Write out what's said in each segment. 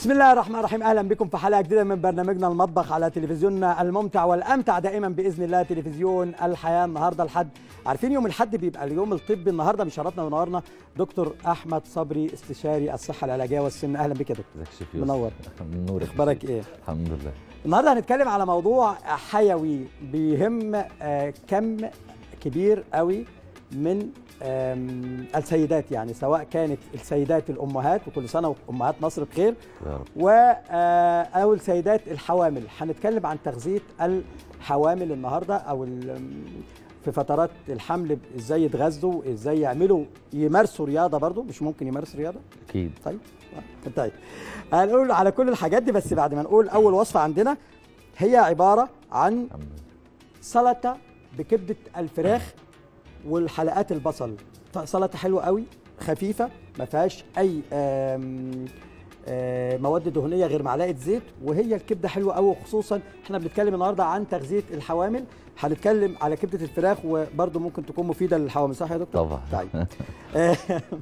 بسم الله الرحمن الرحيم اهلا بكم في حلقه جديده من برنامجنا المطبخ على تلفزيوننا الممتع والامتع دائما باذن الله تلفزيون الحياه النهارده الحد عارفين يوم الحد بيبقى اليوم الطبي النهارده بشرفنا ونورنا دكتور احمد صبري استشاري الصحه العلاجيه والسن اهلا بك يا دكتور ازيك يا شيف يوسف منور من نورك اخبارك ايه الحمد لله النهارده هنتكلم على موضوع حيوي بيهم آه، كم كبير قوي من آم، السيدات يعني سواء كانت السيدات الامهات وكل سنه وامهات مصر بخير يا رب و آه، او السيدات الحوامل هنتكلم عن تغذيه الحوامل النهارده او ال- في فترات الحمل ازاي يتغذوا ازاي يعملوا يمارسوا رياضه برضو مش ممكن يمارسوا رياضه اكيد طيب طيب هنقول على كل الحاجات دي بس بعد ما نقول اول وصفه عندنا هي عباره عن الحمد لله سلطه بكبده الفراخ والحلقات البصل ط- سلطه حلوه قوي خفيفه ما فيهاش اي آم، آه، مواد دهنيه غير معلقه زيت وهي الكبده حلوه قوي وخصوصا احنا بنتكلم النهارده عن تغذيه الحوامل هنتكلم على كبده الفراخ وبرده ممكن تكون مفيده للحوامل صح يا دكتور طبعا طيب آه،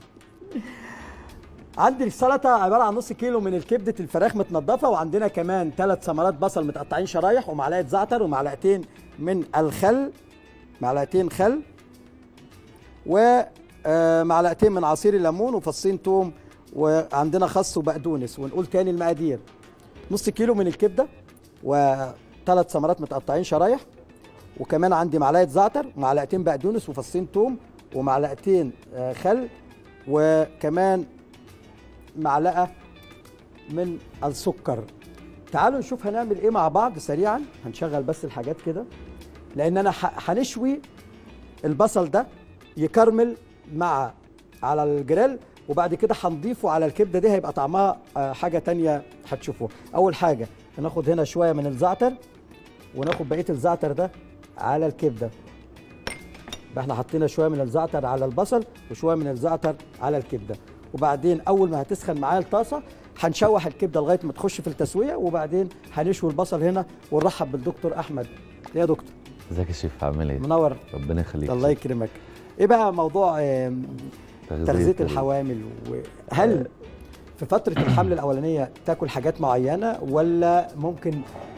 عندي السلطه عباره عن نص كيلو من الكبده الفراخ متنضفه وعندنا كمان ثلاث ثمرات بصل متقطعين شرايح ومعلقه زعتر ومعلقتين من الخل معلقتين خل ومعلقتين من عصير الليمون وفصين توم وعندنا خس وبقدونس ونقول تاني المقادير نص كيلو من الكبده وثلاث ثمرات متقطعين شرايح وكمان عندي معلقه زعتر ومعلقتين بقدونس وفصين توم ومعلقتين آه، خل وكمان معلقه من السكر تعالوا نشوف هنعمل ايه مع بعض سريعا هنشغل بس الحاجات كده لان انا ح- هنشوي البصل ده يكرمل مع على الجريل وبعد كده هنضيفه على الكبده دي هيبقى طعمها آه، حاجه تانية هتشوفوها اول حاجه هناخد هنا شويه من الزعتر وناخد بقيه الزعتر ده على الكبده يبقى احنا حطينا شويه من الزعتر على البصل وشويه من الزعتر على الكبده وبعدين اول ما هتسخن معايا الطاسه هنشوح الكبده لغايه ما تخش في التسويه وبعدين هنشوي البصل هنا ونرحب بالدكتور احمد يا دكتور ازيك يا شيف عامل ايه منور ربنا يخليك الله يكرمك ايه بقى موضوع آم، تغذيه ال- الحوامل وهل في فتره الحمل الاولانيه تاكل حاجات معينه ولا ممكن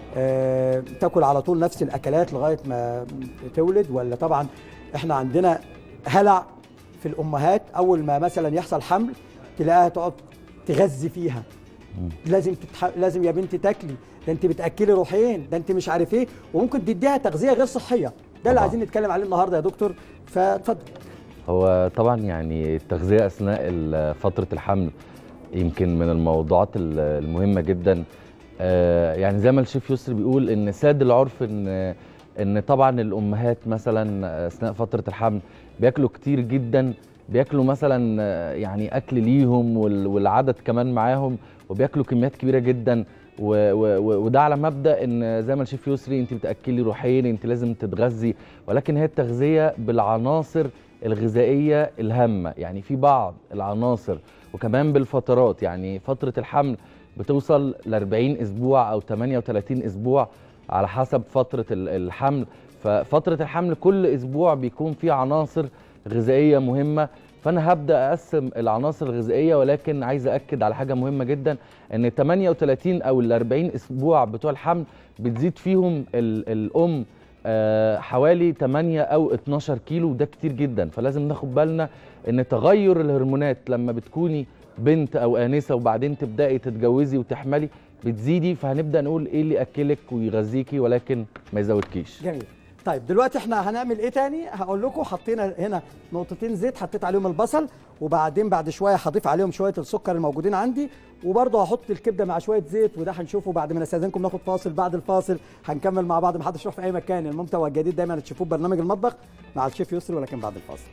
آه، تاكل على طول نفس الاكلات لغايه ما تولد ولا طبعا احنا عندنا هلع في الامهات اول ما مثلا يحصل حمل تلاقيها تقعد تغذي فيها مم. لازم تتح... لازم يا بنتي تاكلي ده انت بتاكلي روحين ده انت مش عارف ايه وممكن تديها تغذيه غير صحيه ده اللي طبعا. عايزين نتكلم عليه النهارده يا دكتور فاتفضل هو طبعا يعني التغذيه اثناء ال- فتره الحمل يمكن من الموضوعات ال- المهمه جدا آه، يعني زي ما الشيف يسري بيقول ان ساد العرف ان ان طبعا الامهات مثلا اثناء فتره الحمل بياكلوا كتير جدا بياكلوا مثلا آه، يعني اكل ليهم وال- والعدد كمان معاهم وبياكلوا كميات كبيره جدا و- و- و- وده على مبدا ان زي ما الشيف يسري انت بتاكلي روحين انت لازم تتغذي ولكن هي التغذيه بالعناصر الغذائيه الهامه يعني في بعض العناصر وكمان بالفترات يعني فتره الحمل بتوصل ل 40 اسبوع او 38 اسبوع على حسب فتره ال- الحمل ففتره الحمل كل اسبوع بيكون في عناصر غذائيه مهمه فانا هبدا اقسم العناصر الغذائيه ولكن عايز اكد على حاجه مهمه جدا ان 38 او ال 40 اسبوع بتوع الحمل بتزيد فيهم ال- الام آه، حوالي 8 او 12 كيلو وده كتير جدا فلازم ناخد بالنا ان تغير الهرمونات لما بتكوني بنت او انسه وبعدين تبداي تتجوزي وتحملي بتزيدي فهنبدا نقول ايه اللي ياكلك ويغذيكي ولكن ما يزودكيش جميل طيب دلوقتي احنا هنعمل ايه تاني هقول لكم حطينا هنا نقطتين زيت حطيت عليهم البصل وبعدين بعد شويه هضيف عليهم شويه السكر الموجودين عندي وبرضه هحط الكبده مع شويه زيت وده هنشوفه بعد ما نستاذنكم ناخد فاصل بعد الفاصل هنكمل مع بعض محدش يروح في اي مكان الممتع والجديد دايما تشوفوه برنامج المطبخ مع الشيف يسري ولكن بعد الفاصل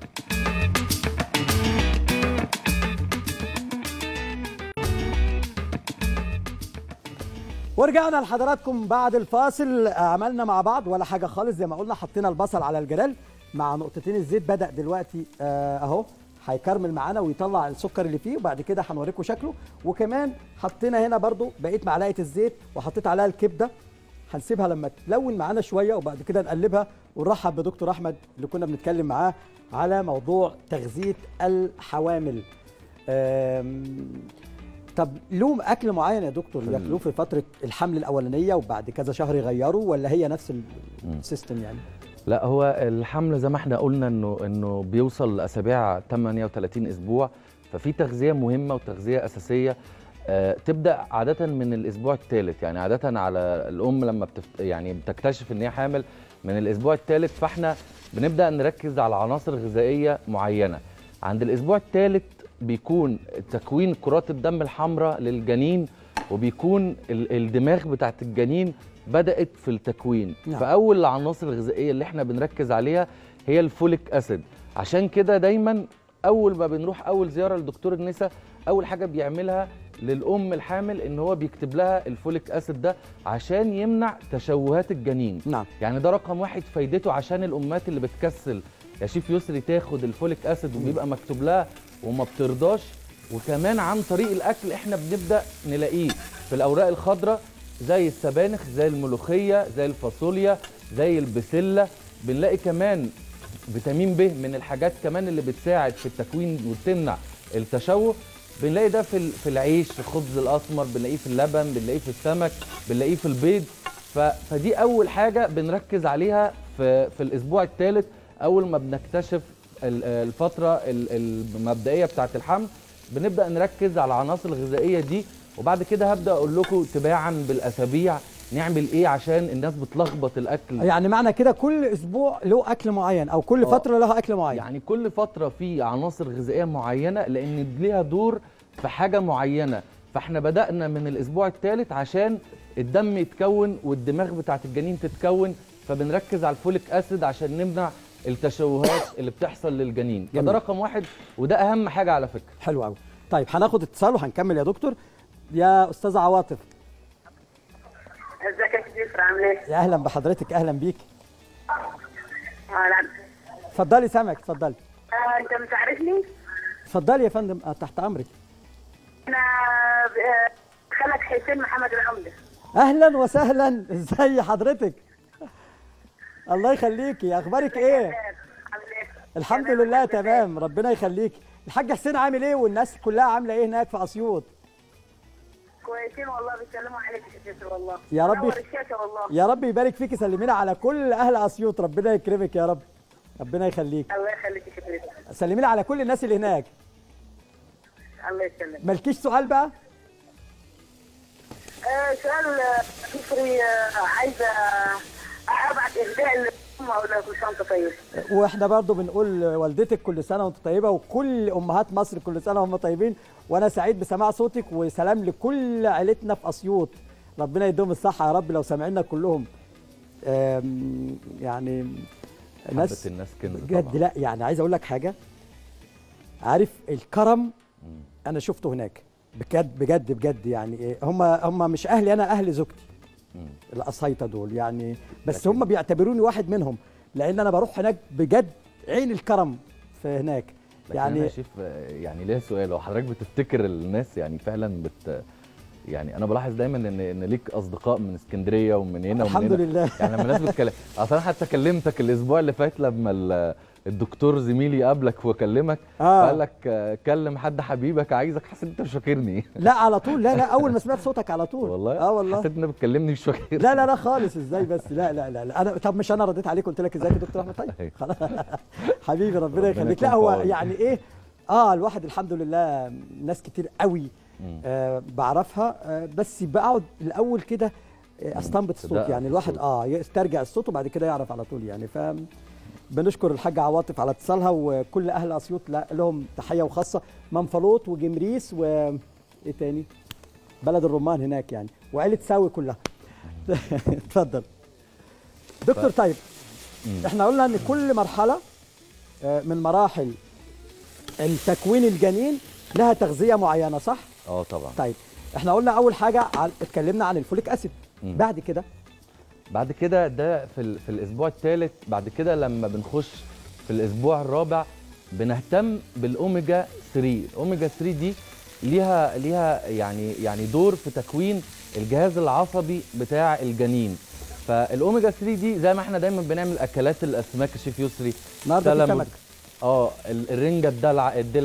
ورجعنا لحضراتكم بعد الفاصل عملنا مع بعض ولا حاجه خالص زي ما قلنا حطينا البصل على الجريل مع نقطتين الزيت بدا دلوقتي آه اهو هيكرمل معانا ويطلع السكر اللي فيه وبعد كده هنوريكم شكله وكمان حطينا هنا برضو بقيت معلقه الزيت وحطيت عليها الكبده هنسيبها لما تلون معانا شويه وبعد كده نقلبها ونرحب بدكتور احمد اللي كنا بنتكلم معاه على موضوع تغذيه الحوامل آم، طب له اكل معين يا دكتور في ال- ياكلوه في فتره الحمل الاولانيه وبعد كذا شهر يغيروا ولا هي نفس ال- مم. السيستم يعني لا هو الحمل زي ما احنا قلنا انه انه بيوصل لاسابيع 38 اسبوع ففي تغذيه مهمه وتغذيه اساسيه آه، تبدا عاده من الاسبوع الثالث يعني عاده على الام لما بتفت يعني بتكتشف ان هي حامل من الاسبوع الثالث فاحنا بنبدا نركز على عناصر غذائيه معينه عند الاسبوع الثالث بيكون تكوين كرات الدم الحمراء للجنين وبيكون ال- الدماغ بتاعت الجنين بدات في التكوين نعم. فاول العناصر الغذائيه اللي احنا بنركز عليها هي الفوليك اسيد عشان كده دايما اول ما بنروح اول زياره لدكتور النساء اول حاجه بيعملها للام الحامل ان هو بيكتب لها الفوليك اسيد ده عشان يمنع تشوهات الجنين نعم يعني ده رقم واحد فايدته عشان الامهات اللي بتكسل يا شيف يسري تاخد الفوليك اسيد وبيبقى مكتوب لها وما بترضاش وكمان عن طريق الاكل احنا بنبدا نلاقيه في الاوراق الخضراء زي السبانخ زي الملوخيه زي الفاصوليا زي البسله بنلاقي كمان فيتامين ب من الحاجات كمان اللي بتساعد في التكوين وتمنع التشوه بنلاقي ده في ال- في العيش في الخبز الاسمر بنلاقيه في اللبن بنلاقيه في السمك بنلاقيه في البيض ف... فدي اول حاجه بنركز عليها في في الاسبوع الثالث اول ما بنكتشف ال- الفتره ال- المبدئيه بتاعه الحمل بنبدا نركز على العناصر الغذائيه دي وبعد كده هبدا اقول لكم تباعا بالاسابيع نعمل ايه عشان الناس بتلخبط الاكل يعني معنى كده كل اسبوع له اكل معين او كل آه. فتره لها اكل معين يعني كل فتره في عناصر غذائيه معينه لان ليها دور في حاجه معينه فاحنا بدانا من الاسبوع الثالث عشان الدم يتكون والدماغ بتاعت الجنين تتكون فبنركز على الفوليك اسيد عشان نمنع التشوهات اللي بتحصل للجنين جميل. فده رقم واحد وده اهم حاجه على فكره حلو قوي طيب هناخد اتصال وهنكمل يا دكتور يا استاذه عواطف ازيك يا كبير عامل ايه؟ يا اهلا بحضرتك اهلا بيك اه لا اتفضلي سامعك اتفضلي آه انت مش عارفني؟ اتفضلي يا فندم آه، تحت امرك انا آه، خالك حسين محمد العمده اهلا وسهلا ازي حضرتك الله يخليكي اخبارك ايه عامل ايه؟ الحمد تمام، لله الحمد تمام ربنا يخليكي الحاج حسين عامل ايه والناس كلها عامله ايه هناك في اسيوط كويسين والله بيسلموا عليك يا كبير والله يا رب نور يخ- الشاشه والله يا رب يبارك فيكي سلمينا على كل اهل اسيوط ربنا يكرمك يا رب ربنا يخليك الله يخليك يا كبير سلمينا على كل الناس اللي هناك الله يسلمك مالكيش سؤال بقى آه سؤال آه، كفري آه، عايزه آه، ابعت اهداء للام اقول لها كل سنه وانت طيب واحنا برضو بنقول والدتك كل سنه وانت طيبه وكل امهات مصر كل سنه وهم طيبين وانا سعيد بسماع صوتك وسلام لكل عيلتنا في اسيوط ربنا يديهم الصحه يا رب لو سامعينا كلهم آم، يعني ناس الناس كنز بجد طبعا لا يعني عايز اقول لك حاجه عارف الكرم انا شفته هناك بجد بجد بجد يعني إيه، هم هم مش اهلي انا اهل زوجتي مم. القصايطه دول يعني بس لكن- هم بيعتبروني واحد منهم لان انا بروح هناك بجد عين الكرم في هناك لكن يعني يعني انا شايف آه، يعني ليا سؤال هو حضرتك بتفتكر الناس يعني فعلا بت يعني انا بلاحظ دايما ان ان ليك اصدقاء من اسكندريه ومن هنا ومن الحمد هنا. لله يعني لما الناس بتكلم اصل انا حتى كلمتك الاسبوع اللي فات لما ال- الدكتور زميلي قابلك وكلمك آه. قال لك آه، كلم حد حبيبك عايزك حسيت انت مش فاكرني لا على طول لا لا اول ما سمعت صوتك على طول والله اه والله حسيت انك بتكلمني مش فاكر لا لا لا خالص ازاي بس لا لا لا, لا. انا طب مش انا رديت عليك قلت لك ازيك يا دكتور احمد طيب أيوة. خلاص حبيبي ربنا ربنا يخليك يكون لا هو في عونك. يعني ايه اه الواحد الحمد لله ناس كتير قوي مم. آه بعرفها آه بس بقعد الاول كده آه استنبط الصوت تدقق يعني في الواحد الصوت. اه يسترجع الصوت وبعد كده يعرف على طول يعني ف بنشكر الحاجة عواطف على اتصالها وكل اهل اسيوط لا- لهم تحيه وخاصه منفلوط وجمريس و ايه تاني بلد الرمان هناك يعني وعيله ساوي كلها اتفضل دكتور طيب مم. احنا قلنا ان كل مرحله آه، من مراحل التكوين الجنين لها تغذيه معينه صح اه طبعا طيب احنا قلنا اول حاجه عن اتكلمنا عن الفوليك اسيد مم. بعد كده بعد كده ده في, ال- في الاسبوع الثالث بعد كده لما بنخش في الاسبوع الرابع بنهتم بالاوميجا 3 الاوميجا 3 دي ليها ليها يعني يعني دور في تكوين الجهاز العصبي بتاع الجنين فالاوميجا 3 دي زي ما احنا دايما بنعمل اكلات الاسماك الشيف يسري النهارده في سلمون. سمك اه ال- الرنجه الدلع الدلعه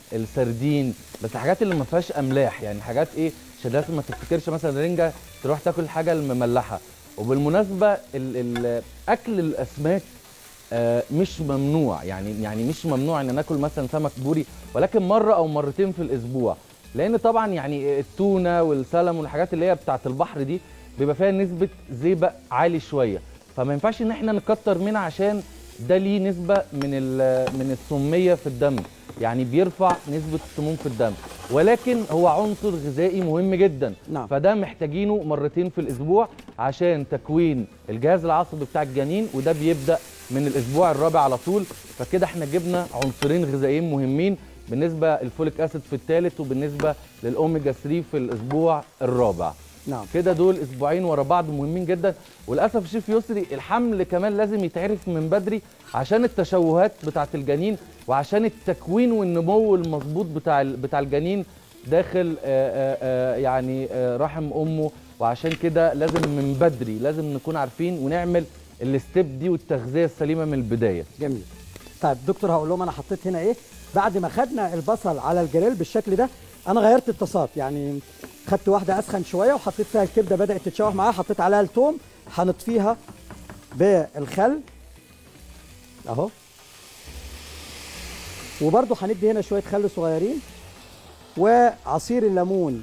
السردين بس الحاجات اللي ما فيهاش املاح يعني حاجات ايه عشان لازم ما تفتكرش مثلا رنجه تروح تاكل الحاجه المملحه وبالمناسبه ال- ال- اكل الاسماك آه، مش ممنوع يعني يعني مش ممنوع ان ناكل مثلا سمك بوري ولكن مره او مرتين في الاسبوع لان طبعا يعني التونه والسلمون والحاجات اللي هي بتاعه البحر دي بيبقى فيها نسبه زئبق عالي شويه فما ينفعش ان احنا نكتر منها عشان ده ليه نسبه من ال- من السميه في الدم يعني بيرفع نسبه السموم في الدم ولكن هو عنصر غذائي مهم جدا نعم. فده محتاجينه مرتين في الاسبوع عشان تكوين الجهاز العصبي بتاع الجنين وده بيبدا من الاسبوع الرابع على طول فكده احنا جبنا عنصرين غذائيين مهمين بالنسبه الفوليك اسيد في الثالث وبالنسبه للاوميجا 3 في الاسبوع الرابع نعم كده دول اسبوعين ورا بعض مهمين جدا وللاسف الشيف يسري الحمل كمان لازم يتعرف من بدري عشان التشوهات بتاعه الجنين وعشان التكوين والنمو المظبوط بتاع ال- بتاع الجنين داخل آه، آه، آه، يعني آه، رحم امه وعشان كده لازم من بدري لازم نكون عارفين ونعمل الستيب دي والتغذيه السليمه من البدايه جميل طيب دكتور هقول لهم انا حطيت هنا ايه بعد ما خدنا البصل على الجريل بالشكل ده انا غيرت الطاسات يعني خدت واحده اسخن شويه وحطيت فيها الكبده بدات تتشوح معاها حطيت عليها الثوم هنطفيها بالخل اهو وبرده هندي هنا شويه خل صغيرين وعصير الليمون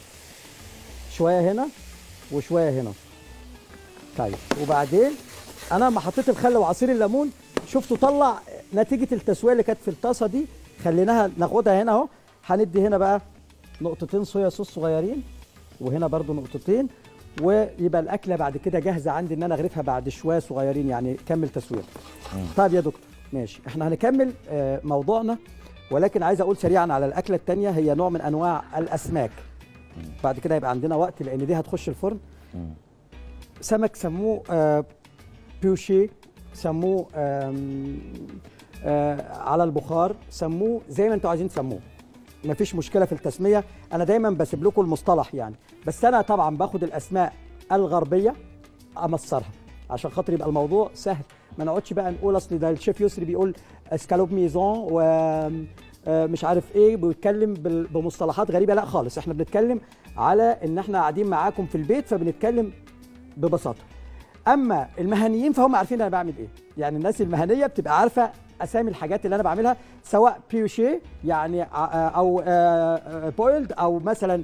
شويه هنا وشويه هنا طيب وبعدين انا لما حطيت الخل وعصير الليمون شفتوا طلع نتيجه التسويه اللي كانت في الطاسه دي خليناها ناخدها هنا اهو هندي هنا بقى نقطتين صويا صوص صغيرين وهنا برضو نقطتين ويبقى الاكله بعد كده جاهزه عندي ان انا اغرفها بعد شويه صغيرين يعني كمل تسويه طيب يا دكتور ماشي احنا هنكمل آه، موضوعنا ولكن عايز اقول سريعا على الاكله الثانيه هي نوع من انواع الاسماك بعد كده هيبقى عندنا وقت لان دي هتخش الفرن سمك سموه آه، بيوشي سموه آم، آه، على البخار سموه زي ما انتوا عايزين تسموه مفيش مشكله في التسميه انا دايما بسيب لكم المصطلح يعني بس انا طبعا باخد الاسماء الغربيه امصرها عشان خاطر يبقى الموضوع سهل ما نقعدش بقى نقول اصل ده الشيف يسري بيقول اسكالوب ميزون و آه، مش عارف ايه بيتكلم بال- بمصطلحات غريبه لا خالص احنا بنتكلم على ان احنا قاعدين معاكم في البيت فبنتكلم ببساطه اما المهنيين فهم عارفين انا بعمل ايه يعني الناس المهنيه بتبقى عارفه اسامي الحاجات اللي انا بعملها سواء بيوشي يعني ع- او بويلد او مثلا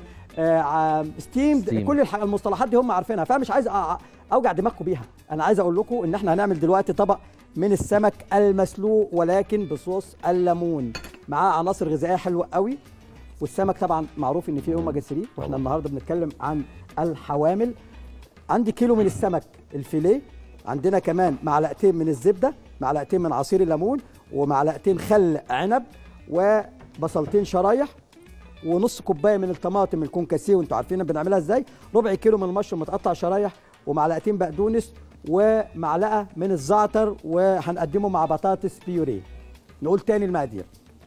ستيمد Steamed. كل الح- المصطلحات دي هم عارفينها فانا مش عايز أ- اوجع دماغكم بيها انا عايز اقول لكم ان احنا هنعمل دلوقتي طبق من السمك المسلوق ولكن بصوص الليمون معاه عناصر غذائيه حلوه قوي والسمك طبعا معروف ان فيه اوميجا 3 واحنا طبعاً. النهارده بنتكلم عن الحوامل عندي كيلو من السمك الفيليه عندنا كمان معلقتين من الزبده معلقتين من عصير الليمون ومعلقتين خل عنب وبصلتين شرايح ونص كوبايه من الطماطم الكونكاسيه وانتوا عارفين بنعملها ازاي ربع كيلو من المشروم متقطع شرايح ومعلقتين بقدونس ومعلقه من الزعتر وهنقدمه مع بطاطس بيوريه نقول تاني المقادير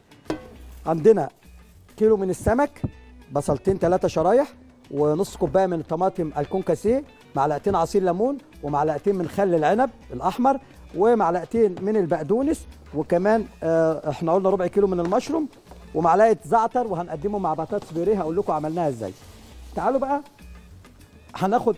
عندنا كيلو من السمك بصلتين ثلاثة شرايح ونص كوبايه من الطماطم الكونكاسيه معلقتين عصير ليمون ومعلقتين من خل العنب الاحمر ومعلقتين من البقدونس وكمان آه، احنا قلنا ربع كيلو من المشروم ومعلقه زعتر وهنقدمه مع بطاطس بيوريه هقول لكم عملناها ازاي تعالوا بقى هناخد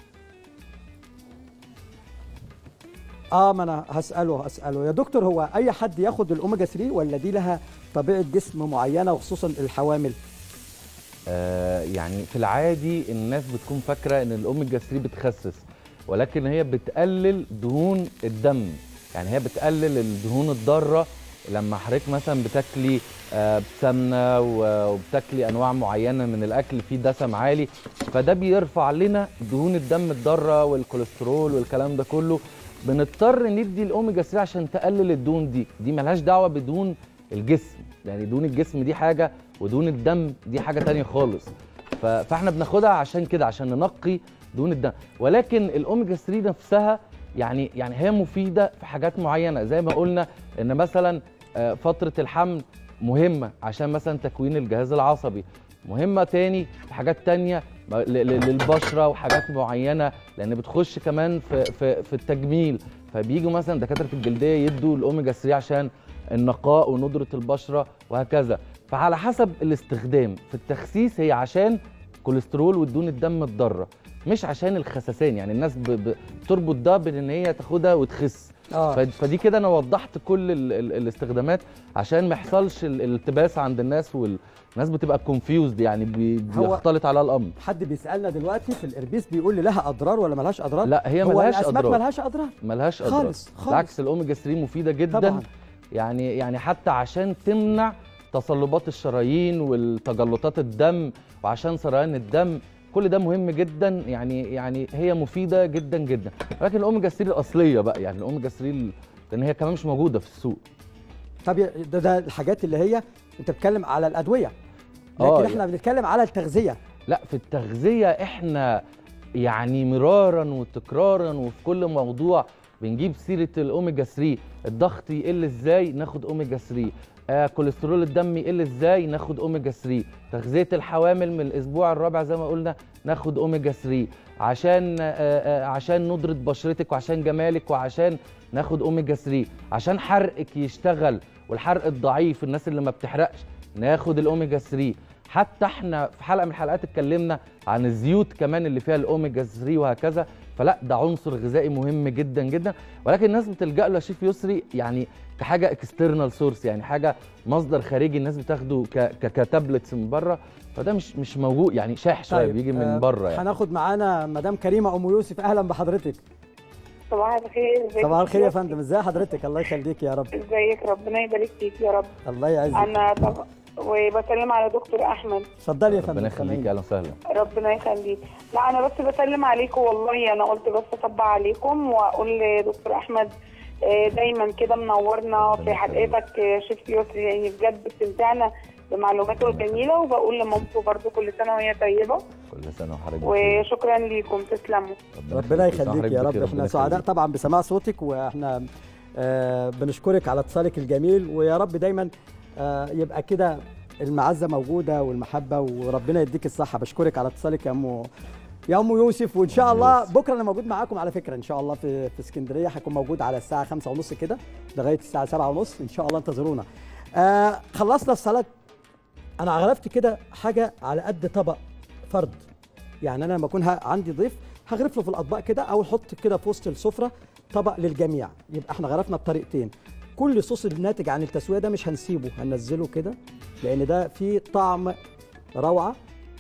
اه ما انا هساله هساله يا دكتور هو اي حد ياخد الاوميجا 3 ولا دي لها طبيعه جسم معينه وخصوصا الحوامل آه، يعني في العادي الناس بتكون فاكره ان الاوميجا 3 بتخسس ولكن هي بتقلل دهون الدم يعني هي بتقلل الدهون الضاره لما حضرتك مثلا بتاكلي آه، بسمنه و- وبتاكلي انواع معينه من الاكل فيه دسم عالي فده بيرفع لنا دهون الدم الضاره والكوليسترول والكلام ده كله بنضطر ندي الاوميجا 3 عشان تقلل الدهون دي دي ملهاش دعوه بدهون الجسم يعني دهون الجسم دي حاجه ودهون الدم دي حاجه تانية خالص ف- فاحنا بناخدها عشان كده عشان ننقي دهون الدم ولكن الاوميجا 3 نفسها يعني يعني هي مفيده في حاجات معينه زي ما قلنا ان مثلا آه، فتره الحمل مهمه عشان مثلا تكوين الجهاز العصبي مهمه تاني في حاجات تانية ب- ل- ل- للبشره وحاجات معينه لان بتخش كمان في في في التجميل فبيجوا مثلا دكاتره الجلديه يدوا الاوميجا 3 عشان النقاء وندره البشره وهكذا فعلى حسب الاستخدام في التخسيس هي عشان كوليسترول ودهون الدم الضاره مش عشان الخسسان يعني الناس ب- ب- بتربط ده بان ان هي تاخدها وتخس اه ف- فدي كده انا وضحت كل ال ال الاستخدامات عشان ما يحصلش ال- الالتباس عند الناس والناس بتبقى كونفيوزد يعني بي- هو- بيختلط عليها الامر حد بيسالنا دلوقتي في الاربيس بيقول لي لها اضرار ولا ملهاش اضرار لا هي هو ملهاش الاسماك اضرار ملهاش اضرار ملهاش اضرار خالص، خالص. بالعكس الاوميجا 3 مفيده جدا طبعا يعني يعني حتى عشان تمنع تصلبات الشرايين والتجلطات الدم وعشان سريان الدم كل ده مهم جدا يعني يعني هي مفيده جدا جدا ولكن الاوميجا 3 الاصليه بقى يعني الاوميجا 3 ال- لان هي كمان مش موجوده في السوق طب يا- ده, ده الحاجات اللي هي انت بتتكلم على الادويه لكن آه، احنا بنتكلم على التغذيه لا في التغذيه احنا يعني مرارا وتكرارا وفي كل موضوع بنجيب سيره الاوميجا 3 الضغط يقل ازاي ناخد اوميجا 3 آه كوليسترول الدم يقل ازاي ناخد اوميجا 3 تغذيه الحوامل من الاسبوع الرابع زي ما قلنا ناخد اوميجا 3 عشان آه آه عشان ندره بشرتك وعشان جمالك وعشان ناخد اوميجا 3 عشان حرقك يشتغل والحرق الضعيف الناس اللي ما بتحرقش ناخد الاوميجا 3 حتى احنا في حلقه من الحلقات اتكلمنا عن الزيوت كمان اللي فيها الاوميجا 3 وهكذا فلا ده عنصر غذائي مهم جدا جدا ولكن الناس بتلجا له يا شيف يسري يعني كحاجه اكسترنال سورس يعني حاجه مصدر خارجي الناس بتاخده ك- ك- كتابلتس من بره فده مش مش موجود يعني شاح شويه بيجي آه، من بره يعني هناخد معانا مدام كريمه ام يوسف اهلا بحضرتك صباح الخير ازيك صباح الخير يا فندم ازي حضرتك الله يخليك يا رب ازيك ربنا يبارك فيك يا رب الله يعزك انا طب وبسلم على دكتور احمد اتفضلي يا فندم ربنا يخليك سامعيني. اهلا وسهلا ربنا يخليك لا انا بس بسلم عليكم والله انا قلت بس اطبع عليكم واقول لدكتور احمد آه، دايما كده منورنا في حلقتك آه، شيف يسري يعني بجد بتمتعنا بمعلوماته الجميله وبقول لمامته برضو كل سنه وهي طيبه كل سنه وحضرتك بخير. وشكرا ليكم تسلموا ربنا كل سنة يخليك يا وحضرتك رب بخير، احنا ربنا سعداء يخليك. طبعا بسماع صوتك واحنا آه بنشكرك على اتصالك الجميل ويا رب دايما آه يبقى كده المعزه موجوده والمحبه وربنا يديك الصحه بشكرك على اتصالك يا ام يا ام يوسف وان شاء أم الله يوسف. بكره انا موجود معاكم على فكره ان شاء الله في في اسكندريه هكون موجود على الساعه 5 ونص كده لغايه الساعه 7 ونص ان شاء الله انتظرونا آه خلصنا الصلاه انا عرفت كده حاجه على قد طبق فرد يعني انا لما اكون ه- عندي ضيف هغرف له في الاطباق كده او احط كده في وسط السفره طبق للجميع يبقى احنا غرفنا بطريقتين كل صوص الناتج عن التسويه ده مش هنسيبه هننزله كده لان ده فيه طعم روعه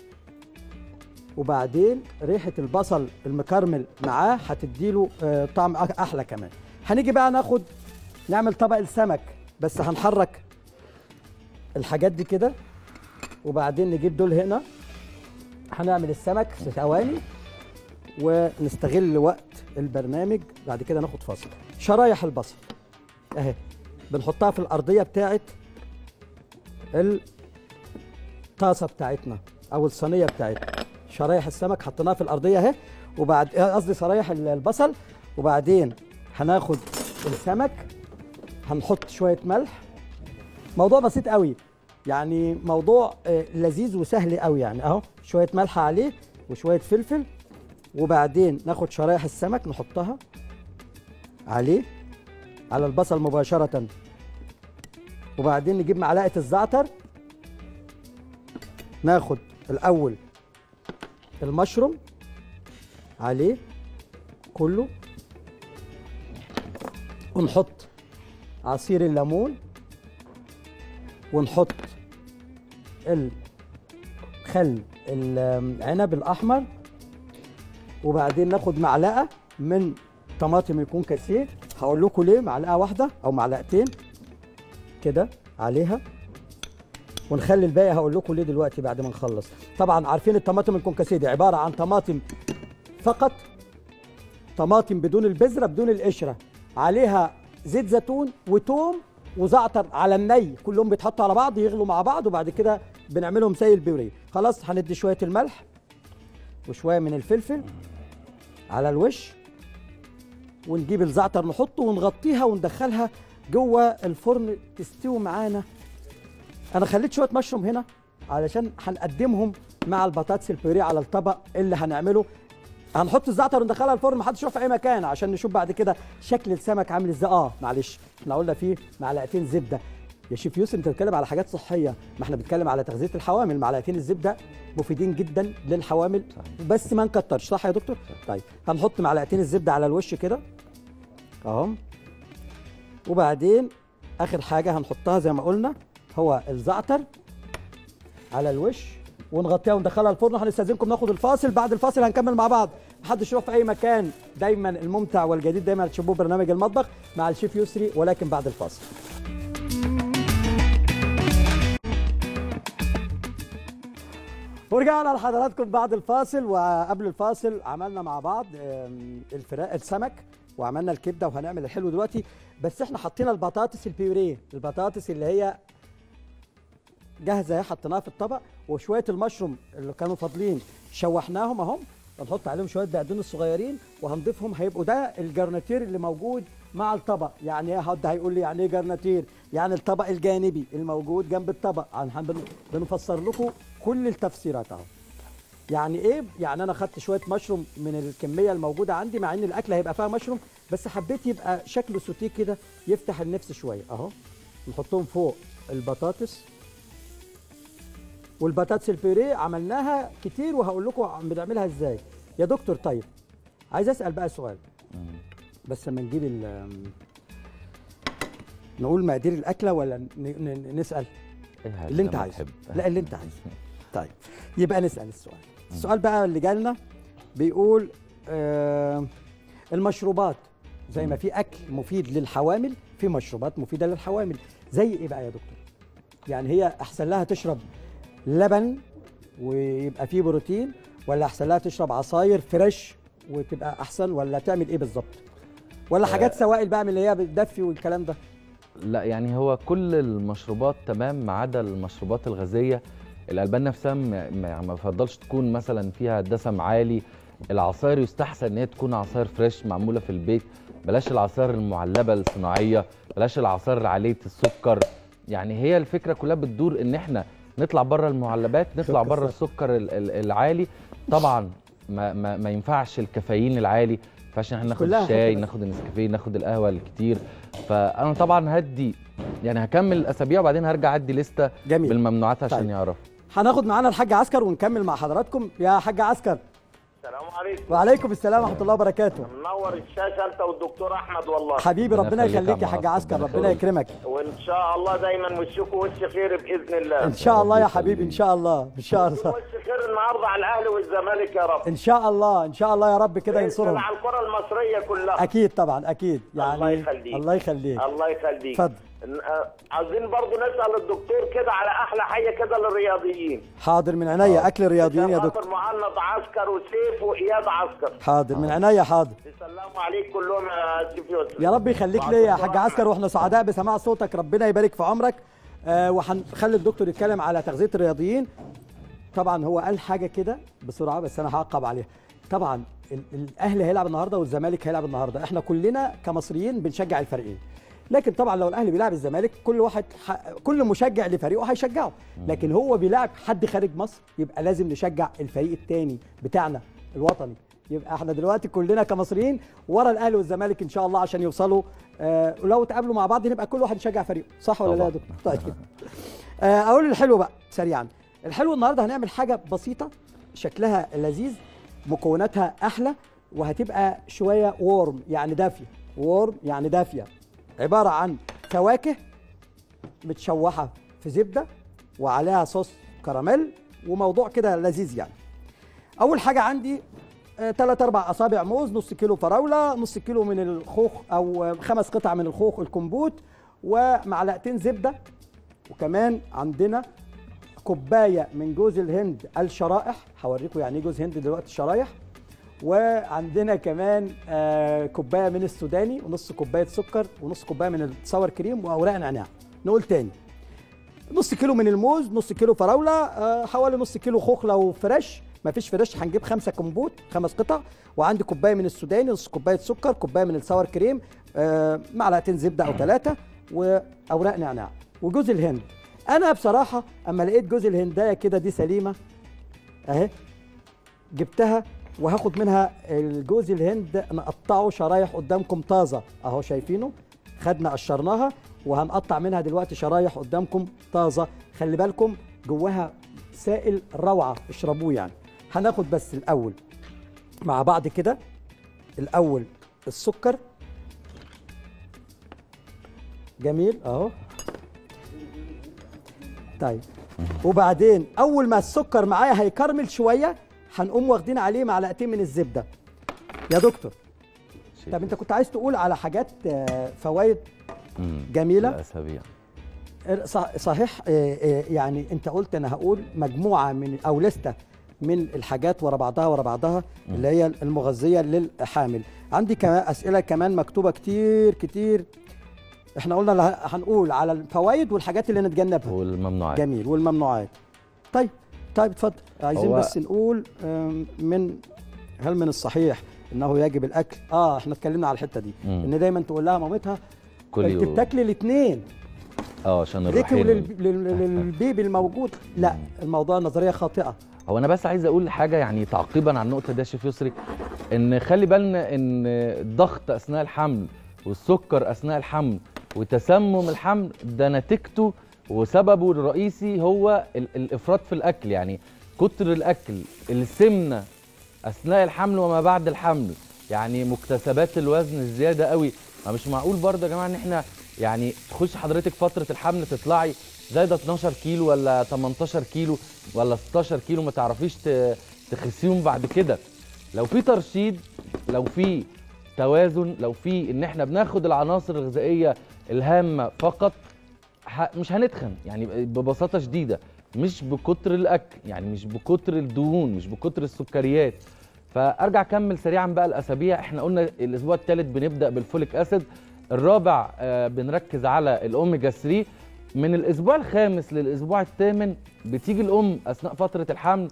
وبعدين ريحه البصل المكرمل معاه هتديله آه، طعم أح- احلى كمان هنيجي بقى ناخد نعمل طبق السمك بس هنحرك الحاجات دي كده وبعدين نجيب دول هنا هنعمل السمك في ثواني ونستغل وقت البرنامج بعد كده ناخد فاصل شرايح البصل اهي بنحطها في الارضيه بتاعت الطاسه بتاعتنا او الصينيه بتاعتنا شرايح السمك حطيناها في الارضيه اهي وبعد آه، قصدي شرايح ال- البصل وبعدين هناخد السمك هنحط شويه ملح موضوع بسيط قوي يعني موضوع آه، لذيذ وسهل قوي يعني اهو شويه ملح عليه وشويه فلفل وبعدين ناخد شرايح السمك نحطها عليه على البصل مباشره وبعدين نجيب معلقه الزعتر ناخد الاول المشروم عليه كله ونحط عصير الليمون ونحط الخل العنب الاحمر وبعدين ناخد معلقه من طماطم يكون كثير هقول لكم ليه معلقه واحده او معلقتين كده عليها ونخلي الباقي هقول لكم ليه دلوقتي بعد ما نخلص طبعا عارفين الطماطم الكونكاسيه دي عباره عن طماطم فقط طماطم بدون البذره بدون القشره عليها زيت زيتون وتوم وزعتر على الني كلهم بيتحطوا على بعض يغلوا مع بعض وبعد كده بنعملهم زي البيوريه خلاص هندي شويه الملح وشويه من الفلفل على الوش ونجيب الزعتر نحطه ونغطيها وندخلها جوه الفرن تستوي معانا انا خليت شويه مشروم هنا علشان هنقدمهم مع البطاطس البيوريه على الطبق اللي هنعمله هنحط الزعتر وندخلها الفرن محدش يروح في اي مكان عشان نشوف بعد كده شكل السمك عامل ازاي اه معلش احنا قلنا فيه معلقتين زبده يا شيف يوسف انت بتتكلم على حاجات صحيه ما احنا بنتكلم على تغذيه الحوامل معلقتين الزبده مفيدين جدا للحوامل صحيح. بس ما نكترش صح يا دكتور طيب هنحط معلقتين الزبده على الوش كده اهو وبعدين اخر حاجه هنحطها زي ما قلنا هو الزعتر على الوش ونغطيها وندخلها الفرن هنستاذنكم ناخد الفاصل بعد الفاصل هنكمل مع بعض محدش يروح في اي مكان دايما الممتع والجديد دايما تشوفوه برنامج المطبخ مع الشيف يسري ولكن بعد الفاصل ورجعنا لحضراتكم بعد الفاصل وقبل الفاصل عملنا مع بعض آم، الفراخ السمك وعملنا الكبده وهنعمل الحلو دلوقتي بس احنا حطينا البطاطس البيوريه البطاطس اللي هي جاهزه اهي حطيناها في الطبق وشويه المشروم اللي كانوا فاضلين شوحناهم اهم هنحط عليهم شويه بقدونس صغيرين وهنضيفهم هيبقوا ده الجرناتير اللي موجود مع الطبق يعني ايه حد هيقول لي يعني ايه جرناتير يعني الطبق الجانبي الموجود جنب الطبق عن- هن- بنفسر لكم كل التفسيرات اهو يعني ايه يعني انا خدت شويه مشروم من الكميه الموجوده عندي مع ان الاكله هيبقى فيها مشروم بس حبيت يبقى شكله سوتيه كده يفتح النفس شويه اهو نحطهم فوق البطاطس والبطاطس البيوريه عملناها كتير وهقول لكم عم بنعملها ازاي يا دكتور طيب عايز اسال بقى سؤال بس لما نجيب ال نقول مقادير الاكله ولا ن- ن- نسال إيه هذا اللي انت لما عايزه تحب. لا اللي انت عايزه طيب يبقى نسال السؤال السؤال بقى اللي جالنا بيقول آه المشروبات زي ما في اكل مفيد للحوامل في مشروبات مفيده للحوامل زي ايه بقى يا دكتور يعني هي احسن لها تشرب لبن ويبقى فيه بروتين ولا احسن لها تشرب عصاير فريش وتبقى احسن ولا تعمل ايه بالظبط ولا حاجات سوائل بقى من اللي هي بتدفي والكلام ده لا يعني هو كل المشروبات تمام ما عدا المشروبات الغازيه الالبان نفسها ما ما- ما بفضلش تكون مثلا فيها دسم عالي العصاير يستحسن ان هي تكون عصاير فريش معموله في البيت بلاش العصاير المعلبه الصناعيه بلاش العصاير عاليه السكر يعني هي الفكره كلها بتدور ان احنا نطلع بره المعلبات نطلع سكر بره صح. السكر ال- ال- العالي طبعا ما, ما, ما ينفعش الكافيين العالي ما ينفعش ان احنا ناخد كلها الشاي حتة بس. ناخد النسكافيه ناخد القهوه الكتير فانا طبعا هدي يعني هكمل الاسابيع وبعدين هرجع ادي لسته جميل بالممنوعات عشان طيب. يعرفوا هناخد معانا الحاج عسكر ونكمل مع حضراتكم يا حاج عسكر السلام عليكم وعليكم السلام ورحمه الله وبركاته منور الشاشه انت والدكتور احمد والله حبيبي ربنا ربنا يخليك يخليك يا يا حاج عم عسكر ربنا ربنا يخليك. يكرمك وان شاء الله دايما وشكوا وش خير باذن الله ان شاء الله يا ربنا حبيبي ان يخليك. شاء الله ان شاء الله وش خير النهارده على الاهلي والزمالك يا رب ان شاء الله ان شاء الله يا رب كده ينصرهم على الكره المصريه كلها اكيد طبعا اكيد يعني الله يخليك. الله يخليك الله يخليك اتفضل ن- آه، عايزين برضو نسال الدكتور كده على احلى حاجه كده للرياضيين حاضر من عينيا اكل الرياضيين يا عشان دكتور خاطر مهند عسكر وسيف واياد عسكر حاضر من عينيا حاضر يسلموا عليك كلهم يا سيف يوسف يا رب يخليك ليا يا حاج عسكر واحنا سعداء بسماع صوتك ربنا يبارك في عمرك آه وهنخلي الدكتور يتكلم على تغذيه الرياضيين طبعا هو قال حاجه كده بسرعه بس انا هعقب عليها طبعا ال- الاهلي هيلعب النهارده والزمالك هيلعب النهارده احنا كلنا كمصريين بنشجع الفريقين لكن طبعا لو الاهلي بيلعب الزمالك كل واحد ح... كل مشجع لفريقه هيشجعه لكن هو بيلعب حد خارج مصر يبقى لازم نشجع الفريق الثاني بتاعنا الوطني يبقى احنا دلوقتي كلنا كمصريين ورا الاهلي والزمالك ان شاء الله عشان يوصلوا آه ولو اتقابلوا مع بعض نبقى كل واحد يشجع فريقه صح ولا لا يا طبعاً. دكتور طيب آه اقول الحلو بقى سريعا الحلو النهارده هنعمل حاجه بسيطه شكلها لذيذ مكوناتها احلى وهتبقى شويه وورم يعني دافيه وورم يعني دافيه عباره عن فواكه متشوحه في زبده وعليها صوص كراميل وموضوع كده لذيذ يعني اول حاجه عندي ثلاث اربع اصابع موز نص كيلو فراوله نص كيلو من الخوخ او آه، خمس قطع من الخوخ الكمبوت ومعلقتين زبده وكمان عندنا كوبايه من جوز الهند الشرائح هوريكم يعني ايه جوز هند دلوقتي الشرايح وعندنا كمان آه كوبايه من السوداني ونص كوبايه سكر ونص كوبايه من الساور كريم واوراق نعناع نقول تاني نص كيلو من الموز نص كيلو فراوله آه حوالي نص كيلو خوخ لو فريش ما فيش فريش هنجيب خمسة كمبوت خمس قطع وعندي كوبايه من السوداني نص كوبايه سكر كوبايه من الساور كريم آه معلقتين زبده او ثلاثه واوراق نعناع وجوز الهند انا بصراحه اما لقيت جوز الهندايه كده دي سليمه اهي جبتها وهاخد منها الجوز الهند نقطعه شرايح قدامكم طازه اهو شايفينه خدنا قشرناها وهنقطع منها دلوقتي شرايح قدامكم طازه خلي بالكم جواها سائل روعه اشربوه يعني هناخد بس الاول مع بعض كده الاول السكر جميل اهو طيب وبعدين اول ما السكر معايا هيكرمل شويه هنقوم واخدين عليه معلقتين من الزبده يا دكتور شيء. طب انت كنت عايز تقول على حاجات آه، فوائد مم. جميلة. الاسابيع صح- صحيح آه، آه، يعني انت قلت انا هقول مجموعه من او لسته من الحاجات ورا بعضها ورا بعضها اللي هي المغذيه للحامل عندي كمان اسئله كمان مكتوبه كتير كتير احنا قلنا له- هنقول على الفوائد والحاجات اللي نتجنبها والممنوعات جميل والممنوعات طيب طيب اتفضل عايزين هو- بس نقول آم، من هل من الصحيح انه يجب الاكل اه احنا اتكلمنا على الحته دي مم. ان دايما تقول لها مامتها كل انت يوم بتاكلي الاثنين اه عشان ليكي الرحيل ولل- لل- للبيبي الموجود لا الموضوع نظريه خاطئه هو انا بس عايز اقول حاجه يعني تعقيبا على النقطه دي يا شيف يسري ان خلي بالنا ان الضغط اثناء الحمل والسكر اثناء الحمل وتسمم الحمل ده نتيجته وسببه الرئيسي هو ال- الافراط في الاكل يعني كتر الاكل السمنه اثناء الحمل وما بعد الحمل يعني مكتسبات الوزن الزياده قوي ما مش معقول برضه يا جماعه ان احنا يعني تخش حضرتك فتره الحمل تطلعي زايده 12 كيلو ولا 18 كيلو ولا 16 كيلو ما تعرفيش ت- تخسيهم بعد كده لو في ترشيد لو في توازن لو في ان احنا بناخد العناصر الغذائيه الهامه فقط ح- مش هنتخن يعني ببساطه شديده مش بكتر الاكل يعني مش بكتر الدهون مش بكتر السكريات فارجع اكمل سريعا بقى الاسابيع احنا قلنا الاسبوع الثالث بنبدا بالفوليك اسيد الرابع آه، بنركز على الاوميجا 3 من الاسبوع الخامس للاسبوع الثامن بتيجي الام اثناء فتره الحمل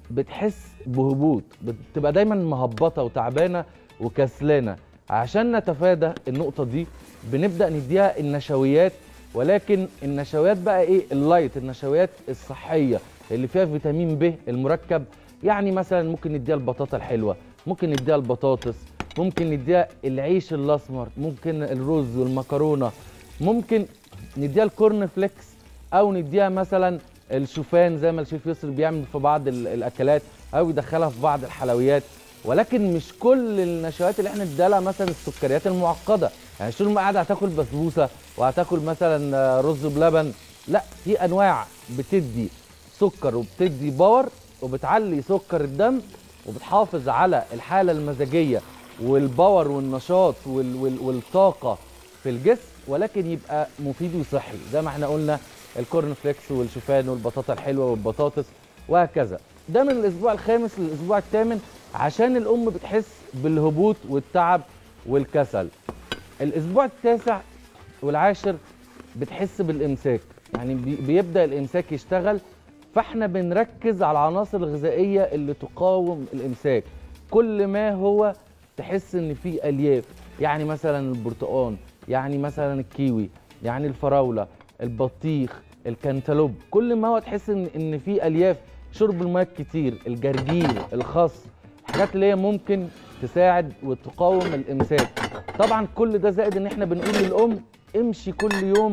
بتحس بهبوط بتبقى دايما مهبطه وتعبانه وكسلانه عشان نتفادى النقطه دي بنبدا نديها النشويات ولكن النشويات بقى ايه اللايت النشويات الصحيه اللي فيها فيتامين ب المركب يعني مثلا ممكن نديها البطاطا الحلوه ممكن نديها البطاطس ممكن نديها العيش الاسمر ممكن الرز والمكرونه ممكن نديها الكورن فليكس او نديها مثلا الشوفان زي ما الشيف يسر بيعمل في بعض ال- الاكلات او يدخلها في بعض الحلويات ولكن مش كل النشويات اللي احنا نديها لها مثلا السكريات المعقده يعني مش طول ما قاعده هتاكل بسبوسه وهتاكل مثلا آه، رز بلبن لا في انواع بتدي سكر وبتدي باور وبتعلي سكر الدم وبتحافظ على الحاله المزاجيه والباور والنشاط وال وال والطاقه في الجسم ولكن يبقى مفيد وصحي زي ما احنا قلنا الكورن فليكس والشوفان والبطاطا الحلوه والبطاطس وهكذا ده من الاسبوع الخامس للاسبوع الثامن عشان الام بتحس بالهبوط والتعب والكسل الاسبوع التاسع والعاشر بتحس بالامساك يعني بي- بيبدا الامساك يشتغل فاحنا بنركز على العناصر الغذائيه اللي تقاوم الامساك كل ما هو تحس ان فيه الياف يعني مثلا البرتقال يعني مثلا الكيوي يعني الفراوله البطيخ الكنتالوب كل ما هو تحس ان ان فيه الياف شرب الماء كتير الجرجير الخس الحاجات اللي هي ممكن تساعد وتقاوم الامساك طبعا كل ده زائد ان احنا بنقول للام امشي كل يوم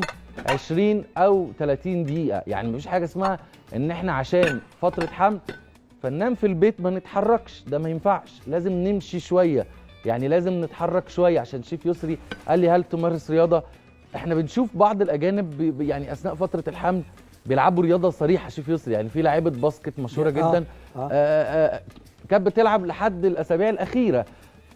20 او 30 دقيقه يعني مفيش حاجه اسمها ان احنا عشان فتره حمل فننام في البيت ما نتحركش ده ما ينفعش لازم نمشي شويه يعني لازم نتحرك شويه عشان شيف يسري قال لي هل تمارس رياضه احنا بنشوف بعض الاجانب بي- بي- يعني اثناء فتره الحمل بيلعبوا رياضه صريحه شيف يسري يعني في لاعيبه باسكت مشهوره آه، جدا آه. آه، آه، كانت بتلعب لحد الاسابيع الاخيره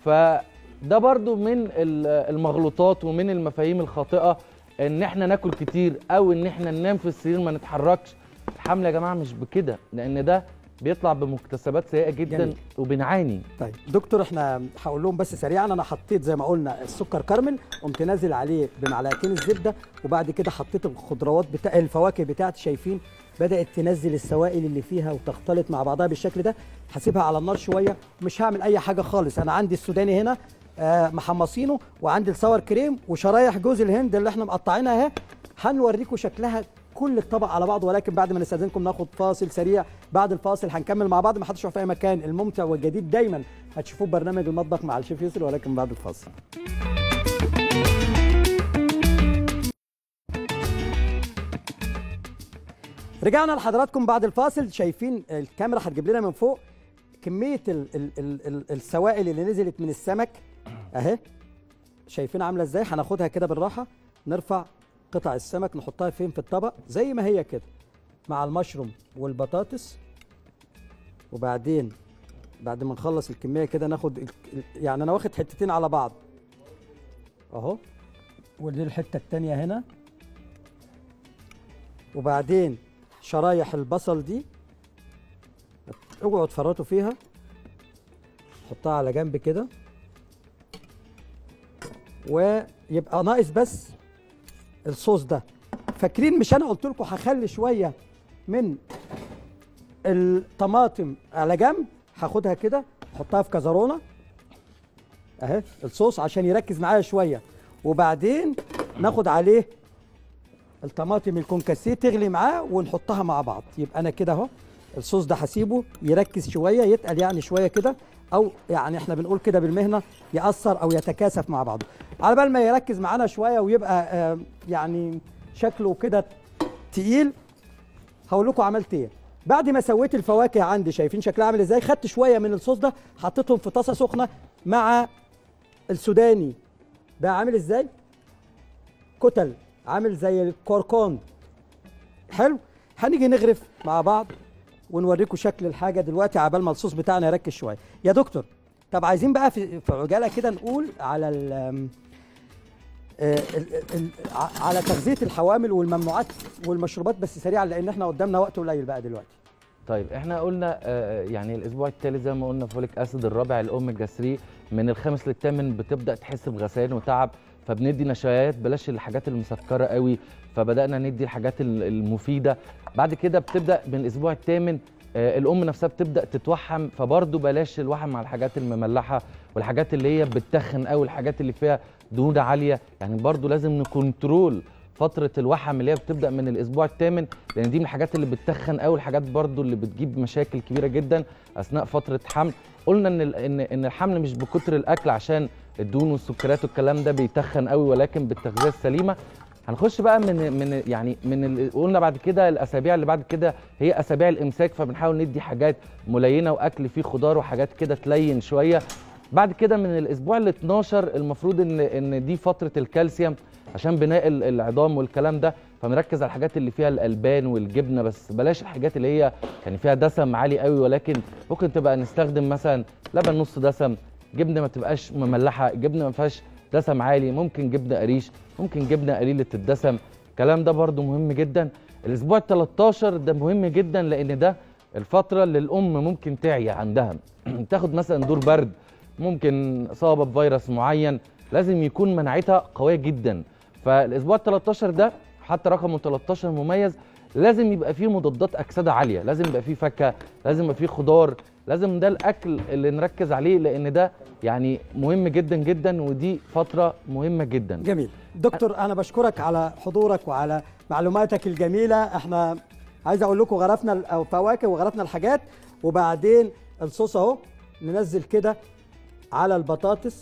فده برضو من ال- المغلوطات ومن المفاهيم الخاطئه ان احنا ناكل كتير او ان احنا ننام في السرير ما نتحركش الحمل يا جماعه مش بكده لان ده بيطلع بمكتسبات سيئه جدا جميل. وبنعاني طيب دكتور احنا هقول لهم بس سريعا انا حطيت زي ما قلنا السكر كرمل قمت نازل عليه بمعلقتين الزبده وبعد كده حطيت الخضروات بتاع الفواكه بتاعتي شايفين بدات تنزل السوائل اللي فيها وتختلط مع بعضها بالشكل ده هسيبها على النار شويه مش هعمل اي حاجه خالص انا عندي السوداني هنا آه محمصينه وعندي السور كريم وشرايح جوز الهند اللي احنا مقطعينها اهي هنوريكم شكلها كل الطبق على بعض ولكن بعد ما نستاذنكم ناخد فاصل سريع بعد الفاصل هنكمل مع بعض ما حدش يروح في اي مكان الممتع والجديد دايما هتشوفوه برنامج المطبخ مع الشيف يسري ولكن بعد الفاصل رجعنا لحضراتكم بعد الفاصل شايفين الكاميرا هتجيب لنا من فوق كميه ال ال ال ال السوائل اللي نزلت من السمك اهي شايفين عامله ازاي هناخدها كده بالراحه نرفع قطع السمك نحطها فين في الطبق زي ما هي كده مع المشروم والبطاطس وبعدين بعد ما نخلص الكميه كده ناخد ال- ال- يعني انا واخد حتتين على بعض اهو ودي الحته التانيه هنا وبعدين شرايح البصل دي اوعوا تفرطوا فيها حطها على جنب كده ويبقى ناقص بس الصوص ده فاكرين مش انا قلت لكم هخلي شويه من الطماطم على جنب هاخدها كده احطها في كزرونه اهي الصوص عشان يركز معايا شويه وبعدين ناخد عليه الطماطم الكونكاسيه تغلي معاه ونحطها مع بعض يبقى انا كده اهو الصوص ده هسيبه يركز شويه يتقل يعني شويه كده او يعني احنا بنقول كده بالمهنه ياثر او يتكاثف مع بعضه على بال ما يركز معانا شويه ويبقى آه يعني شكله كده تقيل هقول لكم عملت ايه بعد ما سويت الفواكه عندي شايفين شكلها عامل ازاي خدت شويه من الصوص ده حطيتهم في طاسه سخنه مع السوداني بقى عامل ازاي كتل عامل زي الكوركون حلو هنيجي نغرف مع بعض ونوريكم شكل الحاجه دلوقتي عبال ما الصوص بتاعنا يركز شويه يا دكتور طب عايزين بقى في في عجاله كده نقول على ال آه، ال- ال- ع- على تغذيه الحوامل والممنوعات والمشروبات بس سريعا لان احنا قدامنا وقت قليل بقى دلوقتي طيب احنا قلنا آه، يعني الاسبوع الثالث زي ما قلنا فوليك اسيد الرابع الاوميجا 3 من الخامس للثامن بتبدا تحس بغثيان وتعب فبندي نشويات بلاش الحاجات المسكره قوي فبدانا ندي الحاجات ال- المفيده بعد كده بتبدا من الاسبوع الثامن آه، الام نفسها بتبدا تتوحم فبرضه بلاش الوحم مع الحاجات المملحه والحاجات اللي هي بتتخن قوي الحاجات اللي فيها دهون عاليه يعني برضه لازم نكنترول فتره الوحم اللي هي بتبدا من الاسبوع الثامن لان دي من الحاجات اللي بتتخن قوي الحاجات برضو اللي بتجيب مشاكل كبيره جدا اثناء فتره حمل قلنا ان ال- ان ان الحمل مش بكتر الاكل عشان الدهون والسكريات والكلام ده بيتخن قوي ولكن بالتغذيه السليمه هنخش بقى من من يعني من ال- قلنا بعد كده الاسابيع اللي بعد كده هي اسابيع الامساك فبنحاول ندي حاجات ملينه واكل فيه خضار وحاجات كده تلين شويه بعد كده من الاسبوع ال 12 المفروض ان ان دي فتره الكالسيوم عشان بناء ال- العظام والكلام ده فبنركز على الحاجات اللي فيها الالبان والجبنه بس بلاش الحاجات اللي هي يعني فيها دسم عالي قوي ولكن ممكن تبقى نستخدم مثلا لبن نص دسم جبنه ما تبقاش مملحه جبنه ما فيهاش دسم عالي ممكن جبنه قريش ممكن جبنه قليله الدسم الكلام ده برضو مهم جدا الاسبوع ال 13 ده مهم جدا لان ده الفتره اللي الام ممكن تعيا عندها تاخد مثلا دور برد ممكن اصابه بفيروس معين لازم يكون مناعتها قويه جدا فالاسبوع ال 13 ده حتى رقمه 13 مميز لازم يبقى فيه مضادات اكسده عاليه لازم يبقى فيه فاكهه لازم يبقى فيه خضار لازم ده الاكل اللي نركز عليه لان ده يعني مهم جدا جدا ودي فتره مهمه جدا جميل دكتور انا بشكرك على حضورك وعلى معلوماتك الجميله احنا عايز اقول لكم غرفنا الفواكه وغرفنا الحاجات وبعدين الصوص اهو ننزل كده على البطاطس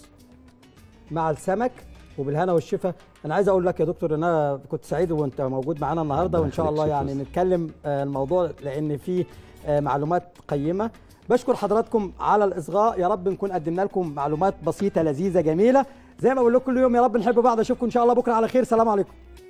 مع السمك وبالهنا والشفا انا عايز اقول لك يا دكتور ان انا كنت سعيد وانت موجود معانا النهارده وان شاء الله يعني نتكلم آه، الموضوع لان فيه آه، معلومات قيمه بشكر حضراتكم على الاصغاء يا رب نكون قدمنا لكم معلومات بسيطه لذيذه جميله زي ما بقول لكم كل يوم يا رب نحب بعض اشوفكم ان شاء الله بكره على خير سلام عليكم